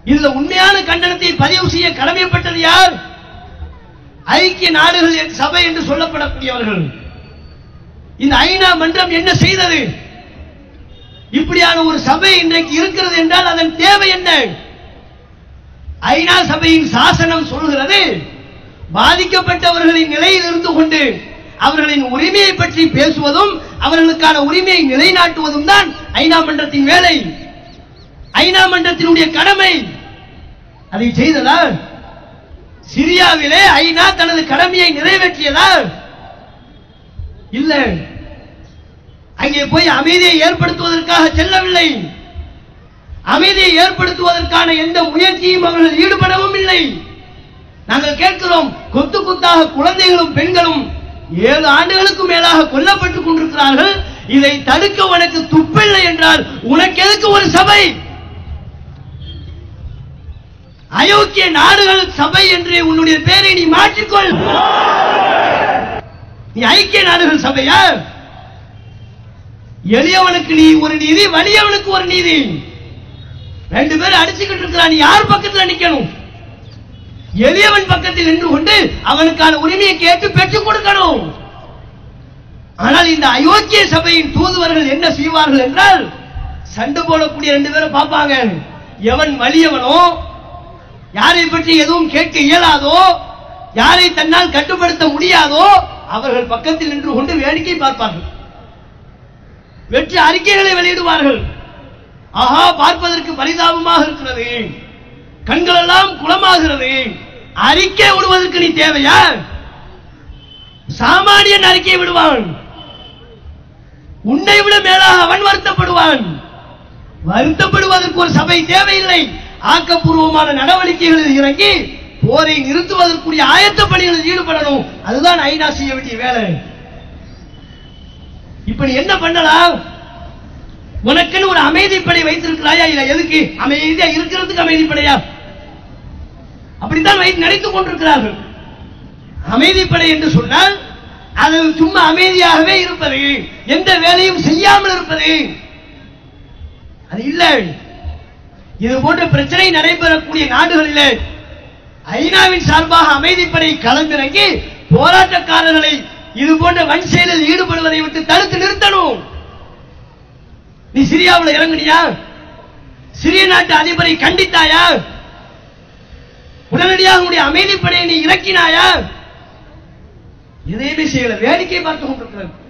இதுல உண்மையான கண்டனத்தை பதிவு செய்ய கடமைப்பட்டது யார் ஐக்கிய நாடுகள் என் சபை என்று சொல்லப்படக்கூடியவர்கள் இந்த ஐநா மன்றம் என்ன செய்தது இப்படியான ஒரு சபை இன்றைக்கு இருக்கிறது என்றால் அதன் தேவை என்ன ஐநா சபையின் சாசனம் சொல்கிறது பாதிக்கப்பட்டவர்களின் நிலையில் இருந்து கொண்டு அவர்களின் உரிமையை பற்றி பேசுவதும் அவர்களுக்கான உரிமையை நிலைநாட்டுவதும் தான் ஐநா மன்றத்தின் வேலை ஐநா மன்றத்தினுடைய கடமை அதை செய்ததா சிரியாவிலே ஐநா தனது கடமையை நிறைவேற்றியதா இல்ல அங்கே போய் அமைதியை ஏற்படுத்துவதற்காக செல்லவில்லை அமைதியை ஏற்படுத்துவதற்கான எந்த முயற்சியும் அவர்கள் ஈடுபடவும் இல்லை நாங்கள் கேட்கிறோம் கொத்து கொத்தாக குழந்தைகளும் பெண்களும் ஏழு ஆண்டுகளுக்கு மேலாக கொல்லப்பட்டுக் கொண்டிருக்கிறார்கள் இதை தடுக்க உனக்கு துப்பில்லை என்றால் உனக்கு எதுக்கு ஒரு சபை அயோக்கிய நாடுகள் சபை என்று உன்னுடைய பேரை நீ மாற்றிக்கொள் நீ ஐக்கிய நாடுகள் சபையா எளியவனுக்கு நீ ஒரு நீதி வலியவனுக்கு ஒரு நீதி ரெண்டு பேரும் அடிச்சுக்கிட்டு இருக்கிறான் நீ யார் பக்கத்துல நிக்கணும் எளியவன் பக்கத்தில் நின்று கொண்டு அவனுக்கான உரிமையை கேட்டு பெற்றுக் கொடுக்கணும் ஆனால் இந்த அயோக்கிய சபையின் தூதுவர்கள் என்ன செய்வார்கள் என்றால் சண்டை போடக்கூடிய ரெண்டு பேரும் பார்ப்பாங்க எவன் வலியவனோ யாரை பற்றி எதுவும் கேட்க இயலாதோ யாரை தன்னால் கட்டுப்படுத்த முடியாதோ அவர்கள் பக்கத்தில் நின்று கொண்டு வேடிக்கை பார்ப்பார்கள் வெற்றி அறிக்கைகளை வெளியிடுவார்கள் ஆஹா பார்ப்பதற்கு பரிதாபமாக இருக்கிறது கண்களெல்லாம் குளமாகிறது அறிக்கை விடுவதற்கு நீ தேவையா சாமானியன் அறிக்கை விடுவான் உன்னை விட மேலாக அவன் வருத்தப்படுவான் வருத்தப்படுவதற்கு ஒரு சபை தேவையில்லை ஆக்கப்பூர்வமான நடவடிக்கைகளில் இறங்கி போரை நிறுத்துவதற்குரிய ஆயத்த பணிகளில் ஈடுபடணும் அதுதான் ஐநா செய்ய வேண்டிய வேலை இப்ப நீ என்ன பண்ணலாம் உனக்குன்னு ஒரு அமைதிப்படை வைத்திருக்கிறாயா இல்ல எதுக்கு அமைதியா இருக்கிறதுக்கு அமைதிப்படையா அப்படித்தான் வைத்து நினைத்துக் கொண்டிருக்கிறார்கள் அமைதிப்படை என்று சொன்னால் அது சும்மா அமைதியாகவே இருப்பது எந்த வேலையும் செய்யாமல் இருப்பது அது இல்லை இது போன்ற பிரச்சனை நடைபெறக்கூடிய நாடுகளிலே ஐநாவின் சார்பாக அமைதிப்படை களமிறங்கி போராட்டக்காரர்களை இது போன்ற வன் செயலில் ஈடுபடுவதை விட்டு தடுத்து நிறுத்தணும் நீ சிரியாவில் இறங்குனியா சிரிய நாட்டு அதிபரை கண்டித்தாயா உடனடியாக உன்னுடைய அமைதிப்படையை நீ இறக்கினாயா எதையுமே செய்யல வேடிக்கை பார்த்து கொண்டிருக்கிறது